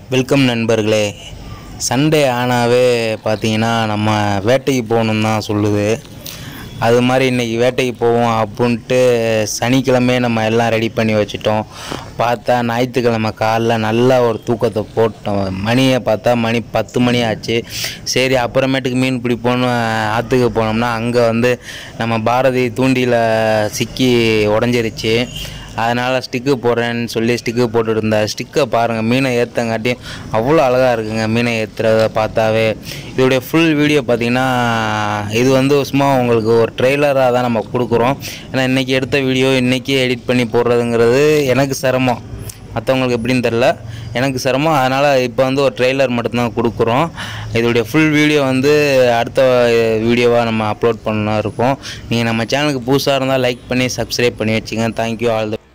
welcome நண்பர்களே Sunday ஆனாவே பார்த்தீங்கன்னா நம்ம வேட்டைக்கு போகணுன்னு தான் சொல்லுது அது மாதிரி இன்றைக்கி வேட்டைக்கு போவோம் அப்படின்ட்டு சனிக்கிழமையே நம்ம எல்லாம் ரெடி பண்ணி வச்சிட்டோம் பார்த்தா ஞாயிற்றுக்கிழமை காலைல நல்லா ஒரு தூக்கத்தை போட்டோம் மணியை பார்த்தா மணி பத்து மணி ஆச்சு சரி அப்புறமேட்டுக்கு மீன் பிடிப்போன்னு ஆற்றுக்கு போனோம்னா அங்கே வந்து நம்ம பாரதி தூண்டியில் சிக்கி உடஞ்சிருச்சு அதனால் ஸ்டிக்கு போடுறேன்னு சொல்லி ஸ்டிக்கு போட்டுட்டு இருந்தா ஸ்டிக்கை பாருங்கள் மீனை ஏற்றங்காட்டியும் அவ்வளோ அழகாக இருக்குங்க மீனை ஏற்றுறத பார்த்தாவே இதோடைய ஃபுல் வீடியோ பார்த்தீங்கன்னா இது வந்து சும்மா உங்களுக்கு ஒரு ட்ரெய்லராக தான் நம்ம கொடுக்குறோம் ஏன்னா இன்றைக்கி எடுத்த வீடியோ இன்றைக்கி எடிட் பண்ணி போடுறதுங்கிறது எனக்கு சிரமம் மற்றவங்களுக்கு எப்படின்னு தெரில எனக்கு சிரமம் அதனால் இப்போ வந்து ஒரு ட்ரெய்லர் மட்டும்தான் கொடுக்குறோம் இதோடைய ஃபுல் வீடியோ வந்து அடுத்த வீடியோவாக நம்ம அப்லோட் பண்ண இருக்கோம் நீங்கள் நம்ம சேனலுக்கு புதுசாக இருந்தால் லைக் பண்ணி சப்ஸ்கிரைப் பண்ணி வச்சுங்க தேங்க்யூ ஆல் த